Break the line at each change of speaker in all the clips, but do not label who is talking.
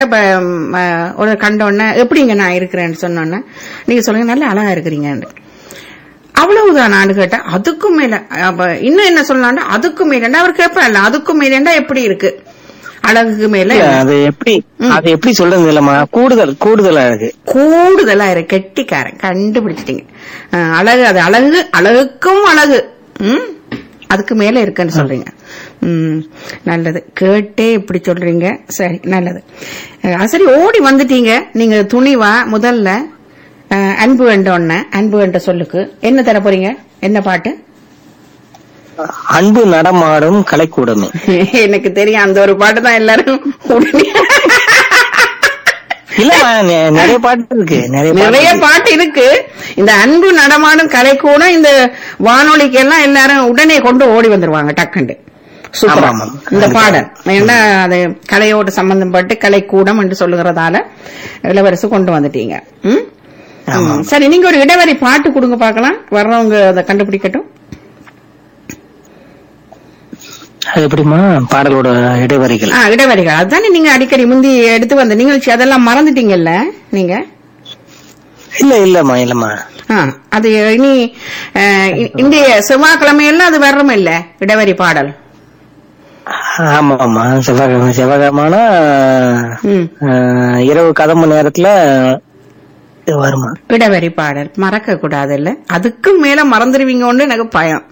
இப்ப ம், அஹ், ஒரு கண்டோன்னே எப்படிங்க நான் இருக்கிறேன்னு சொன்னோன்னே நீங்க சொல்லுங்க நல்ல அழகா இருக்கிறீங்கன்னு அவ்வளவுதான் நான் கேட்டா அதுக்கும் மேல அப்ப இன்னும் என்ன சொல்லலாம்னா அதுக்கும் மேல அவர் கேட்பார்ல அதுக்கும் மேலண்டா எப்படி இருக்கு அழகுக்கு மேல
இல்ல, அது எப்படி அது எப்படி சொல்றது இல்லம்மா கூடுதல் கூடுதலா இருக்கு
கூடுதலா இருக்கு கெட்டிக்காரன் கண்டுபிடிச்சிட்டீங்க அஹ், அழகு அது அழகு அழகுக்கும் அழகு ம் அதுக்கு மேல இருக்குன்னு சொல்றீங்க ம் நல்லது கேட்டே இப்படி சொல்றீங்க சரி நல்லது அஹ், சரி ஓடி வந்துட்டீங்க நீங்க துணிவா முதல்ல அஹ், அன்பு வேண்டோன்ன அன்பு வேண்ட சொல்லுக்கு என்ன தர போறீங்க என்ன பாட்டு
அன்பு நடமாடும் கலைக்கூடமே
எனக்கு தெரியும் அந்த ஒரு பாட்டு தான் எல்லாரும் உடனே
இல்லம்மா நெ- நிறைய பாட்டு இருக்கு நிறைய பாட்டு
நிறைய
இருக்கு.
பாட்டு இருக்கு இந்த அன்பு நடமாடும் கலை கூட இந்த வானொலிக்கு எல்லாம் எல்லாரும் உடனே கொண்டு ஓடி வந்துருவாங்க டக்குண்டு சூப்பரா
ஆமா, ஆமா.
இந்த பாடல் ஏன்னா அது கலையோடு சம்பந்தப்பட்டு கலைக்கூடம் என்று சொல்லுகிறதால இளவரசு கொண்டு வந்துட்டீங்க ம்?
ஆமா.
ம். சரி நீங்க ஒரு இடைவெளி பாட்டு கொடுங்க பார்க்கலாம் வர்றவங்க அதை கண்டுபிடிக்கட்டும்
அது எப்படிமா பாடலோட இடைவரிகள்
ஆ இடைவெளிகள் அதுதானே நீங்க அடிக்கடி முந்தி எடுத்து வந்த நிகழ்ச்சி அதெல்லாம் மறந்துட்டீங்கல்ல நீங்க
இல்ல இல்லம்மா இல்லம்மா
ஆ, அது இனி அஹ், இ- இந்திய செவ்வாய்க்கிழமையெல்லாம் அது வர்றோம் இல்ல இடைவெளி பாடல்
ஆமா ஆமா செவ்வாய்க்கிழமை செவ்வாய்க்கிழமைனா
ம்.
ஆஹ், இரவு கதம்பு நேரத்துல இது வருமா
இடைவெளி பாடல் மறக்க கூடாது இல்ல அதுக்கும் மேல மறந்துடுவீங்கன்னு எனக்கு பயம்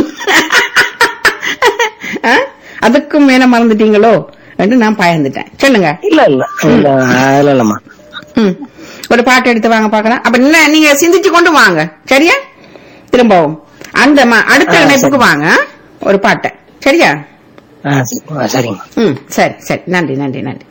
ஆ? அதுக்கும் மேல மறந்துட்டீங்களோ என்று நான் பயந்துட்டேன் சொல்லுங்க
இல்ல இல்ல இல்ல இல்ல இல்லம்மா
ம். ஒரு பாட்டு எடுத்து வாங்க பார்க்கலாம் அப்ப என்ன நீங்க சிந்திச்சு கொண்டு வாங்க சரியா திரும்பவும் அந்த ம- அடுத்த
ஆ,
இணைப்புக்கு
சரி.
வாங்க ஒரு பாட்டை சரியா
ஆ, சரி- ஆ, சரிம்மா
ம் சரி சரி நன்றி நன்றி நன்றி